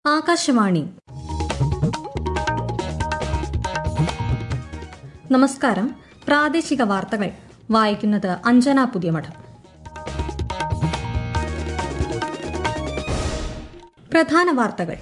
ആകാശവാണി നമസ്കാരം പ്രാദേശിക വാർത്തകൾ വായിക്കുന്നത് അഞ്ജന പുതിയമഠം പ്രധാന വാർത്തകൾ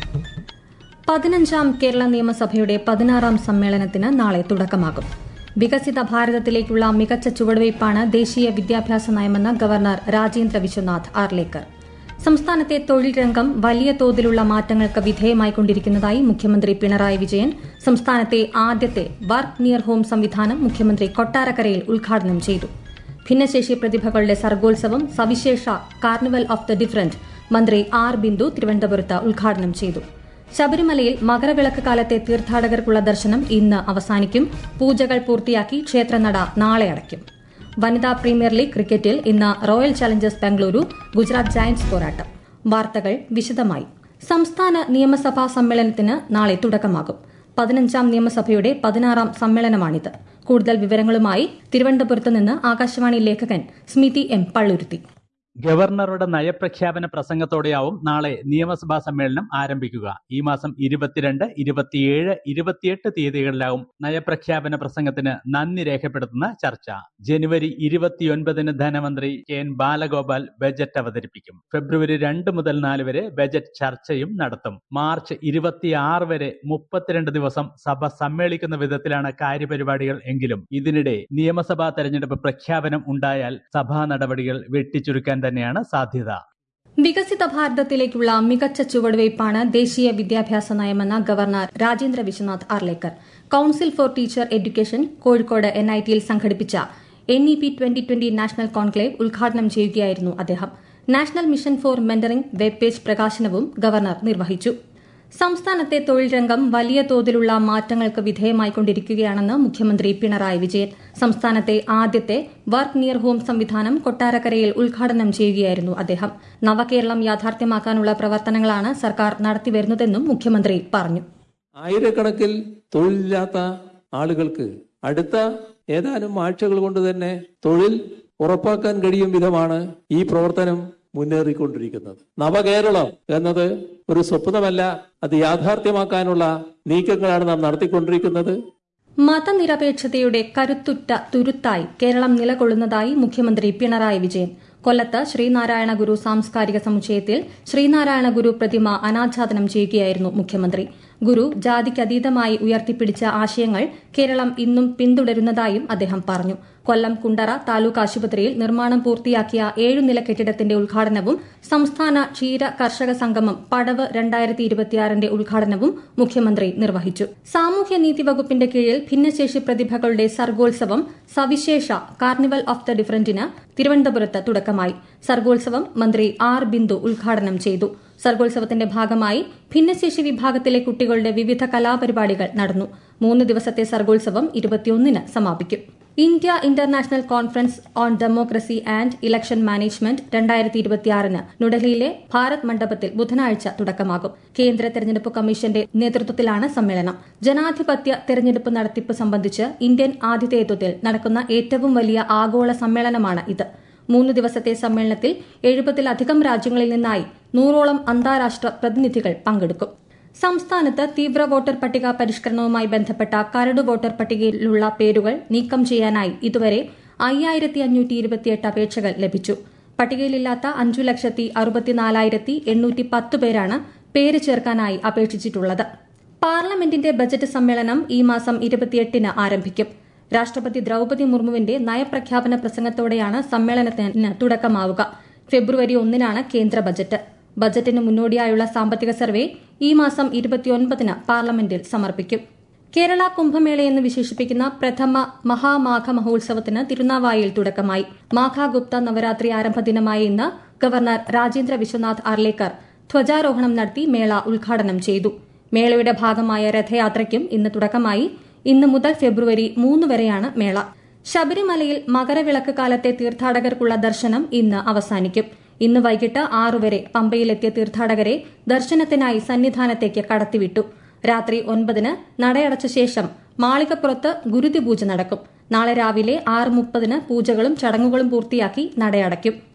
പതിനഞ്ചാം കേരള നിയമസഭയുടെ പതിനാറാം സമ്മേളനത്തിന് നാളെ തുടക്കമാകും വികസിത ഭാരതത്തിലേക്കുള്ള മികച്ച ചുവടുവയ്പ്പാണ് ദേശീയ വിദ്യാഭ്യാസ നയമെന്ന് ഗവർണർ രാജേന്ദ്ര വിശ്വനാഥ് ആർലേക്കർ സംസ്ഥാനത്തെ തൊഴിൽ രംഗം വലിയ തോതിലുള്ള മാറ്റങ്ങൾക്ക് വിധേയമായിക്കൊണ്ടിരിക്കുന്നതായി മുഖ്യമന്ത്രി പിണറായി വിജയൻ സംസ്ഥാനത്തെ ആദ്യത്തെ വർക്ക് നിയർ ഹോം സംവിധാനം മുഖ്യമന്ത്രി കൊട്ടാരക്കരയിൽ ഉദ്ഘാടനം ചെയ്തു ഭിന്നശേഷി പ്രതിഭകളുടെ സർഗോത്സവം സവിശേഷ കാർണിവൽ ഓഫ് ദ ഡിഫറന്റ് മന്ത്രി ആർ ബിന്ദു തിരുവനന്തപുരത്ത് ഉദ്ഘാടനം ചെയ്തു ശബരിമലയിൽ മകരവിളക്ക് കാലത്തെ തീർത്ഥാടകർക്കുള്ള ദർശനം ഇന്ന് അവസാനിക്കും പൂജകൾ പൂർത്തിയാക്കി ക്ഷേത്രനട നാളെ അടയ്ക്കും വനിതാ പ്രീമിയർ ലീഗ് ക്രിക്കറ്റിൽ ഇന്ന് royal challengers Bengaluru Gujarat giants പോരാട്ടം വാർത്തകൾ വിശദമായി സംസ്ഥാന നിയമസഭാ സമ്മേളനത്തിന് നാളെ തുടക്കമാകും പതിനഞ്ചാം നിയമസഭയുടെ പതിനാറാം സമ്മേളനമാണിത് കൂടുതൽ വിവരങ്ങളുമായി തിരുവനന്തപുരത്ത് നിന്ന് ആകാശവാണി ലേഖകൻ സ്മിതി എം പള്ളുരുത്തി ഗവർണറുടെ നയപ്രഖ്യാപന പ്രസംഗത്തോടെയാവും നാളെ നിയമസഭാ സമ്മേളനം ആരംഭിക്കുക ഈ മാസം ഇരുപത്തിരണ്ട് ഇരുപത്തിയേഴ് ഇരുപത്തിയെട്ട് തീയതികളിലാവും നയപ്രഖ്യാപന പ്രസംഗത്തിന് നന്ദി രേഖപ്പെടുത്തുന്ന ചർച്ച ജനുവരി ഇരുപത്തിയൊൻപതിന് ധനമന്ത്രി കെ എൻ ബാലഗോപാൽ ബജറ്റ് അവതരിപ്പിക്കും ഫെബ്രുവരി രണ്ട് മുതൽ നാല് വരെ ബജറ്റ് ചർച്ചയും നടത്തും മാർച്ച് ഇരുപത്തിയാറ് വരെ മുപ്പത്തിരണ്ട് ദിവസം സഭ സമ്മേളിക്കുന്ന വിധത്തിലാണ് കാര്യപരിപാടികൾ എങ്കിലും ഇതിനിടെ നിയമസഭാ തെരഞ്ഞെടുപ്പ് പ്രഖ്യാപനം ഉണ്ടായാൽ സഭാ നടപടികൾ വെട്ടിച്ചുരുക്കാൻ തന്നെയാണ് സാധ്യത വികസിത ഭാരതത്തിലേക്കുള്ള മികച്ച ചുവടുവയ്പ്പാണ് ദേശീയ വിദ്യാഭ്യാസ നയമെന്ന governor Rajendra Vishwanath Arlekar council for teacher education Kozhikode N I ടിയിൽ സംഘടിപ്പിച്ച N E P twenty twenty national conclave ഉദ്ഘാടനം ചെയ്യുകയായിരുന്നു അദ്ദേഹം national mission for mentoring web page പ്രകാശനവും ഗവർണർ നിർവഹിച്ചു സംസ്ഥാനത്തെ തൊഴിൽ രംഗം വലിയ തോതിലുള്ള മാറ്റങ്ങൾക്ക് വിധേയമായിക്കൊണ്ടിരിക്കുകയാണെന്ന് മുഖ്യമന്ത്രി പിണറായി വിജയൻ സംസ്ഥാനത്തെ ആദ്യത്തെ വർക്ക് നിയർ ഹോം സംവിധാനം കൊട്ടാരക്കരയിൽ ഉദ്ഘാടനം ചെയ്യുകയായിരുന്നു അദ്ദേഹം നവകേരളം യാഥാർത്ഥ്യമാക്കാനുള്ള പ്രവർത്തനങ്ങളാണ് സർക്കാർ നടത്തിവരുന്നതെന്നും മുഖ്യമന്ത്രി പറഞ്ഞു ആയിരക്കണക്കിൽ തൊഴിലില്ലാത്ത ആളുകൾക്ക് അടുത്ത ഏതാനും ആഴ്ചകൾ കൊണ്ട് തന്നെ തൊഴിൽ ഉറപ്പാക്കാൻ കഴിയും വിധമാണ് ഈ പ്രവർത്തനം മുന്നേറിക്കൊണ്ടിരിക്കുന്നത് നവകേരളം എന്നത് ഒരു സ്വപ്നമല്ല അത് യാഥാർത്ഥ്യമാക്കാനുള്ള നീക്കങ്ങളാണ് നാം നടത്തിക്കൊണ്ടിരിക്കുന്നത് മതനിരപേക്ഷതയുടെ കരുത്തുറ്റ തുരുത്തായി കേരളം നിലകൊള്ളുന്നതായി മുഖ്യമന്ത്രി പിണറായി വിജയൻ കൊല്ലത്ത് ശ്രീനാരായണ ഗുരു സാംസ്കാരിക സമുച്ചയത്തിൽ ശ്രീനാരായണ ഗുരു പ്രതിമ അനാച്ഛാദനം ചെയ്യുകയായിരുന്നു മുഖ്യമന്ത്രി ഗുരു ജാതിക്കതീതമായി ഉയർത്തിപ്പിടിച്ച ആശയങ്ങൾ കേരളം ഇന്നും പിന്തുടരുന്നതായും അദ്ദേഹം പറഞ്ഞു കൊല്ലം കുണ്ടറ താലൂക്ക് ആശുപത്രിയിൽ നിർമ്മാണം പൂർത്തിയാക്കിയ ഏഴുനില കെട്ടിടത്തിന്റെ ഉദ്ഘാടനവും സംസ്ഥാന ക്ഷീര കർഷക സംഗമം പടവ് രണ്ടായിരത്തി ഇരുപത്തിയാറിന്റെ ഉദ്ഘാടനവും മുഖ്യമന്ത്രി നിർവഹിച്ചു സാമൂഹ്യനീതി വകുപ്പിന്റെ കീഴിൽ ഭിന്നശേഷി പ്രതിഭകളുടെ സർഗോത്സവം സവിശേഷ കാർണിവൽ ഓഫ് ദ ഡിഫറന്റിന് തിരുവനന്തപുരത്ത് തുടക്കമായി സർഗോത്സവം മന്ത്രി ആർ ബിന്ദു ഉദ്ഘാടനം ചെയ്തു സർഗോത്സവത്തിന്റെ ഭാഗമായി ഭിന്നശേഷി വിഭാഗത്തിലെ കുട്ടികളുടെ വിവിധ കലാപരിപാടികൾ നടന്നു മൂന്ന് ദിവസത്തെ സർഗോത്സവം ഇരുപത്തിയൊന്നിന് സമാപിക്കും India international conference on democracy and election management രണ്ടായിരത്തി ഇരുപത്തിയാറിന് ന്യൂഡൽഹിയിലെ ഭാരത് മണ്ഡപത്തിൽ ബുധനാഴ്ച തുടക്കമാകും കേന്ദ്ര തെരഞ്ഞെടുപ്പ് കമ്മീഷന്റെ നേതൃത്വത്തിലാണ് സമ്മേളനം ജനാധിപത്യ തെരഞ്ഞെടുപ്പ് നടത്തിപ്പ് സംബന്ധിച്ച് ഇന്ത്യൻ ആതിഥേയത്വത്തിൽ നടക്കുന്ന ഏറ്റവും വലിയ ആഗോള സമ്മേളനമാണ് ഇത് മൂന്ന് ദിവസത്തെ സമ്മേളനത്തിൽ എഴുപതിലധികം രാജ്യങ്ങളിൽ നിന്നായി നൂറോളം അന്താരാഷ്ട്ര പ്രതിനിധികൾ പങ്കെടുക്കും സംസ്ഥാനത്ത് തീവ്ര വോട്ടർ പട്ടിക പരിഷ്കരണവുമായി ബന്ധപ്പെട്ട കരട് വോട്ടർ പട്ടികയിലുള്ള പേരുകൾ നീക്കം ചെയ്യാനായി ഇതുവരെ അയ്യായിരത്തി അഞ്ഞൂറ്റി ഇരുപത്തിയെട്ട് അപേക്ഷകൾ ലഭിച്ചു പട്ടികയിലില്ലാത്ത അഞ്ചു ലക്ഷത്തി അറുപത്തിനാലായിരത്തി എണ്ണൂറ്റി പത്ത് പേരാണ് പേര് ചേർക്കാനായി അപേക്ഷിച്ചിട്ടുള്ളത് പാർലമെന്റിന്റെ ബജറ്റ് സമ്മേളനം ഈ മാസം ഇരുപത്തിയെട്ടിന് ആരംഭിക്കും രാഷ്ട്രപതി ദ്രൌപതി മുർമുവിന്റെ നയപ്രഖ്യാപന പ്രസംഗത്തോടെയാണ് സമ്മേളനത്തിന് തുടക്കമാവുക ഫെബ്രുവരി ഒന്നിനാണ് കേന്ദ്ര ബജറ്റ് ബജറ്റിന് മുന്നോടിയായുള്ള സാമ്പത്തിക സർവേ ഈ മാസം ഇരുപത്തിയൊൻപതിന് പാർലമെന്റിൽ സമർപ്പിക്കും കേരള കുംഭമേളയെന്ന് വിശേഷിപ്പിക്കുന്ന പ്രഥമ മഹാമാഘ മഹോത്സവത്തിന് തിരുനാവായയിൽ തുടക്കമായി മാഘാഗുപ്ത നവരാത്രി ആരംഭ ദിനമായ ഇന്ന് ഗവർണർ രാജേന്ദ്ര വിശ്വനാഥ് ആർലേക്കർ ധ്വജാരോഹണം നടത്തി മേള ഉദ്ഘാടനം ചെയ്തു മേളയുടെ ഭാഗമായ രഥയാത്രയ്ക്കും ഇന്ന് തുടക്കമായി ഇന്ന് മുതൽ ഫെബ്രുവരി മൂന്ന് വരെയാണ് മേള ശബരിമലയിൽ മകരവിളക്ക് കാലത്തെ തീർത്ഥാടകർക്കുള്ള ദർശനം ഇന്ന് അവസാനിക്കും ഇന്ന് വൈകിട്ട് ആറുവരെ പമ്പയിലെത്തിയ തീർത്ഥാടകരെ ദർശനത്തിനായി സന്നിധാനത്തേക്ക് കടത്തിവിട്ടു രാത്രി ഒൻപതിന് നടയടച്ച ശേഷം മാളികപ്പുറത്ത് ഗുരുതി പൂജ നടക്കും നാളെ രാവിലെ ആറ് മുപ്പതിന് പൂജകളും ചടങ്ങുകളും പൂർത്തിയാക്കി നടയടയ്ക്കും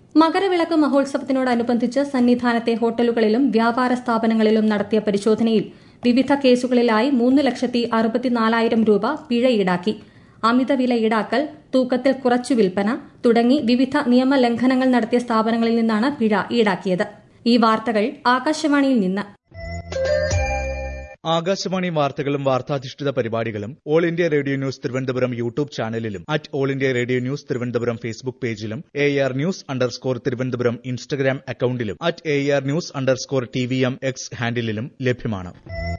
മകരവിളക്ക് മഹോത്സവത്തിനോടനുബന്ധിച്ച് സന്നിധാനത്തെ ഹോട്ടലുകളിലും വ്യാപാര സ്ഥാപനങ്ങളിലും നടത്തിയ പരിശോധനയിൽ വിവിധ കേസുകളിലായി മൂന്ന് ലക്ഷത്തി അറുപത്തിനാലായിരം രൂപ പിഴ ഈടാക്കി അമിതവില ഈടാക്കൽ തൂക്കത്തിൽ കുറച്ചു വിൽപ്പന തുടങ്ങി വിവിധ നിയമലംഘനങ്ങൾ നടത്തിയ സ്ഥാപനങ്ങളിൽ നിന്നാണ് പിഴ ഈടാക്കിയത് ഈ വാർത്തകൾ ആകാശവാണിയിൽ നിന്ന് ആകാശവാണി വാർത്തകളും വാർത്താധിഷ്ഠിത പരിപാടികളും all India radio news Thiruvananthapuram YouTube ചാനലിലും at all India radio news Thiruvananthapuram Facebook പേജിലും A R news underscore Thiruvananthapuram Instagram അക്കൌണ്ടിലും at A R news underscore T V M X ഹാൻഡിലും ലഭ്യമാണ്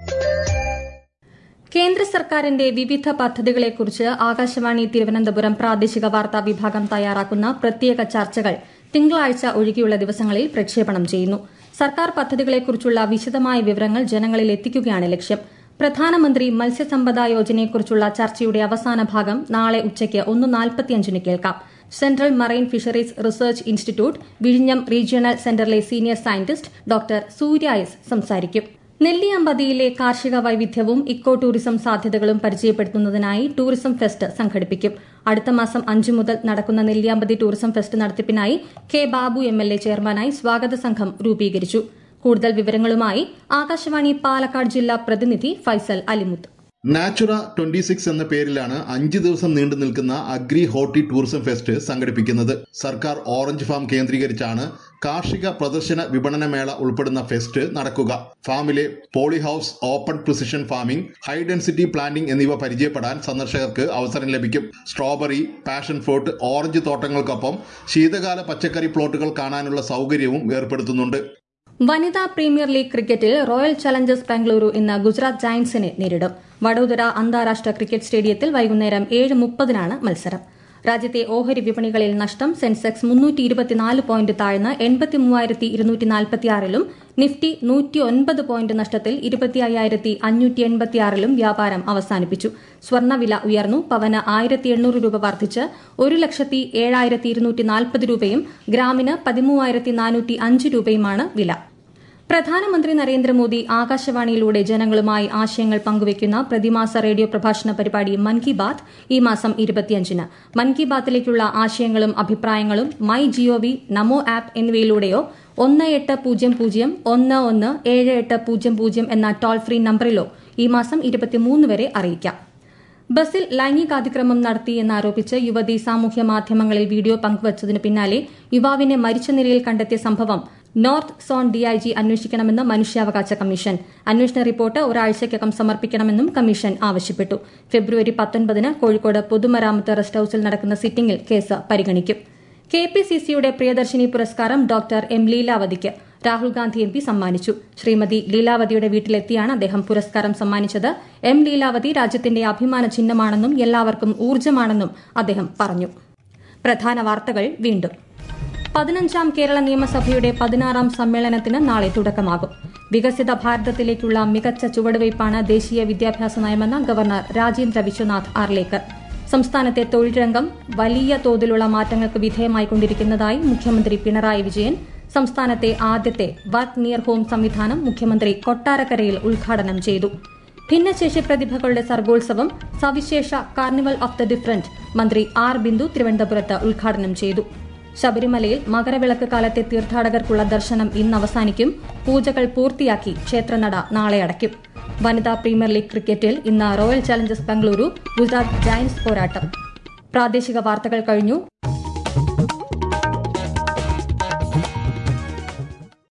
കേന്ദ്ര സർക്കാരിന്റെ വിവിധ പദ്ധതികളെക്കുറിച്ച് ആകാശവാണി തിരുവനന്തപുരം പ്രാദേശിക വാർത്താ വിഭാഗം തയ്യാറാക്കുന്ന പ്രത്യേക ചർച്ചകൾ തിങ്കളാഴ്ച ഒഴികെയുള്ള ദിവസങ്ങളിൽ പ്രക്ഷേപണം ചെയ്യുന്നു സർക്കാർ പദ്ധതികളെക്കുറിച്ചുള്ള വിശദമായ വിവരങ്ങൾ ജനങ്ങളിൽ എത്തിക്കുകയാണ് ലക്ഷ്യം പ്രധാനമന്ത്രി മത്സ്യസമ്പദ യോജനയെക്കുറിച്ചുള്ള ചർച്ചയുടെ അവസാന ഭാഗം നാളെ ഉച്ചയ്ക്ക് ഒന്ന് നാൽപ്പത്തിയഞ്ചിന് കേൾക്കാം central marine fisheries research institute വിഴിഞ്ഞം റീജിയണൽ സെന്ററിലെ senior scientist doctor Surya S സംസാരിക്കും നെല്ലിയമ്പതിയിലെ കാർഷിക വൈവിധ്യവും ഇക്കോ ടൂറിസം സാധ്യതകളും പരിചയപ്പെടുത്തുന്നതിനായി ടൂറിസം ഫെസ്റ്റ് സംഘടിപ്പിക്കും അടുത്ത മാസം അഞ്ചു മുതൽ നടക്കുന്ന നെല്ലിയാമ്പതി ടൂറിസം ഫെസ്റ്റ് നടത്തിപ്പിനായി K Babu M L A ചെയർമാനായി സ്വാഗത സംഘം രൂപീകരിച്ചു കൂടുതൽ വിവരങ്ങളുമായി ആകാശവാണി പാലക്കാട് ജില്ലാ പ്രതിനിധി Faisal Alimuth Natura twenty six എന്ന പേരിലാണ് അഞ്ച് ദിവസം നീണ്ടു നിൽക്കുന്ന അഗ്രി ഹോർട്ടി ടൂറിസം ഫെസ്റ്റ് സംഘടിപ്പിക്കുന്നത് സർക്കാർ ഓറഞ്ച് ഫാം കേന്ദ്രീകരിച്ചാണ് കാർഷിക പ്രദർശന വിപണന മേള ഉൾപ്പെടുന്ന ഫെസ്റ്റ് നടക്കുക ഫാമിലെ poly house open precision farming high density planting എന്നിവ പരിചയപ്പെടാൻ സന്ദർശകർക്ക് അവസരം ലഭിക്കും സ്ട്രോബെറി പാഷൻ ഫ്രൂട്ട് ഓറഞ്ച് തോട്ടങ്ങൾക്കൊപ്പം ശീതകാല പച്ചക്കറി പ്ലോട്ടുകൾ കാണാനുള്ള സൗകര്യവും ഏർപ്പെടുത്തുന്നുണ്ട് വനിതാ പ്രീമിയർ ലീഗ് ക്രിക്കറ്റിൽ റോയൽ ചലഞ്ചേഴ്സ് ബാംഗ്ലൂരു ഇന്ന് ഗുജറാത്ത് ജയന്റ്സിനെ നേരിടും വഡോദര അന്താരാഷ്ട്ര ക്രിക്കറ്റ് സ്റ്റേഡിയത്തിൽ വൈകുന്നേരം ഏഴ് മുപ്പതിനാണ് മത്സരം രാജ്യത്തെ ഓഹരി വിപണികളിൽ നഷ്ടം സെൻസെക്സ് മുന്നൂറ്റി ഇരുപത്തിനാല് പോയിന്റ് താഴ്ന്ന് എൺപത്തി മൂവായിരത്തി ഇരുന്നൂറ്റി നാൽപ്പത്തിയാറിലും നിഫ്റ്റി നൂറ്റി ഒൻപത് പോയിന്റ് നഷ്ടത്തിൽ ഇരുപത്തി അയ്യായിരത്തി അഞ്ഞൂറ്റി എൺപത്തിയാറിലും വ്യാപാരം അവസാനിപ്പിച്ചു സ്വർണ്ണവില ഉയർന്നു പവന് ആയിരത്തി എണ്ണൂറ് രൂപ വർദ്ധിച്ച് ഒരു ലക്ഷത്തി ഏഴായിരത്തി ഇരുന്നൂറ്റി നാൽപ്പത് രൂപയും ഗ്രാമിന് പതിമൂവായിരത്തി നാനൂറ്റി അഞ്ച് രൂപയുമാണ് വില പ്രധാനമന്ത്രി നരേന്ദ്രമോദി ആകാശവാണിയിലൂടെ ജനങ്ങളുമായി ആശയങ്ങൾ പങ്കുവയ്ക്കുന്ന പ്രതിമാസ റേഡിയോ പ്രഭാഷണ പരിപാടി മൻ കി ബാത് ഈ മാസം ഇരുപത്തിയഞ്ചിന് മൻ കി ബാത്തിലേക്കുള്ള ആശയങ്ങളും അഭിപ്രായങ്ങളും മൈ ജിഒവി നമോ ആപ്പ് എന്നിവയിലൂടെയോ ഒന്ന് എട്ട് പൂജ്യം പൂജ്യം ഒന്ന് ഒന്ന് ഏഴ് എട്ട് പൂജ്യം പൂജ്യം എന്ന ടോൾ ഫ്രീ നമ്പറിലോ ഈ മാസം ഇരുപത്തിമൂന്ന് വരെ അറിയിക്കാം ബസിൽ ലൈംഗികാതിക്രമം നടത്തിയെന്നാരോപിച്ച് യുവതി സാമൂഹ്യ മാധ്യമങ്ങളിൽ വീഡിയോ പങ്കുവച്ചതിന് പിന്നാലെ യുവാവിനെ മരിച്ച നിലയിൽ കണ്ടെത്തിയ സംഭവം നോർത്ത് സോൺ ഡിഐജി അന്വേഷിക്കണമെന്ന് മനുഷ്യാവകാശ കമ്മീഷൻ അന്വേഷണ റിപ്പോർട്ട് ഒരാഴ്ചയ്ക്കകം സമർപ്പിക്കണമെന്നും കമ്മീഷൻ ആവശ്യപ്പെട്ടു ഫെബ്രുവരി പത്തൊൻപതിന് കോഴിക്കോട് പൊതുമരാമത്ത് റെസ്റ്റ് ഹൌസിൽ നടക്കുന്ന സിറ്റിംഗിൽ കേസ് പരിഗണിക്കും കെ പി സി സിയുടെ പ്രിയദർശിനി പുരസ്കാരം ഡോക്ടർ എം ലീലാവതിക്ക് രാഹുൽ ഗാന്ധി എം പി സമ്മാനിച്ചു ശ്രീമതി ലീലാവതിയുടെ വീട്ടിലെത്തിയാണ് അദ്ദേഹം പുരസ്കാരം സമ്മാനിച്ചത് എം ലീലാവതി രാജ്യത്തിന്റെ അഭിമാന ചിഹ്നമാണെന്നും എല്ലാവർക്കും ഊർജ്ജമാണെന്നും അദ്ദേഹം പറഞ്ഞു പ്രധാന വാർത്തകൾ വീണ്ടും പതിനഞ്ചാം കേരള നിയമസഭയുടെ പതിനാറാം സമ്മേളനത്തിന് നാളെ തുടക്കമാകും വികസിത ഭാരതത്തിലേക്കുള്ള മികച്ച ചുവടുവയ്പ്പാണ് ദേശീയ വിദ്യാഭ്യാസ നയമെന്ന ഗവർണർ രാജേന്ദ്ര വിശ്വനാഥ് ആർലേക്കർ സംസ്ഥാനത്തെ തൊഴിൽ രംഗം വലിയ തോതിലുള്ള മാറ്റങ്ങൾക്ക് വിധേയമായിക്കൊണ്ടിരിക്കുന്നതായി മുഖ്യമന്ത്രി പിണറായി വിജയൻ സംസ്ഥാനത്തെ ആദ്യത്തെ വർക്ക് നിയർ ഹോം സംവിധാനം മുഖ്യമന്ത്രി കൊട്ടാരക്കരയിൽ ഉദ്ഘാടനം ചെയ്തു ഭിന്നശേഷി പ്രതിഭകളുടെ സർഗോത്സവം സവിശേഷ കാർണിവൽ ഓഫ് ദ ഡിഫറന്റ് മന്ത്രി ആർ ബിന്ദു തിരുവനന്തപുരത്ത് ഉദ്ഘാടനം ചെയ്തു ശബരിമലയിൽ മകരവിളക്ക് കാലത്തെ തീർത്ഥാടകർക്കുള്ള ദർശനം ഇന്ന് അവസാനിക്കും പൂജകൾ പൂർത്തിയാക്കി ക്ഷേത്രനട നാളെ അടയ്ക്കും വനിതാ പ്രീമിയർ ലീഗ് ക്രിക്കറ്റിൽ ഇന്ന് royal challengers Bengaluru Gujarat giants പോരാട്ടം പ്രാദേശിക വാർത്തകൾ കഴിഞ്ഞു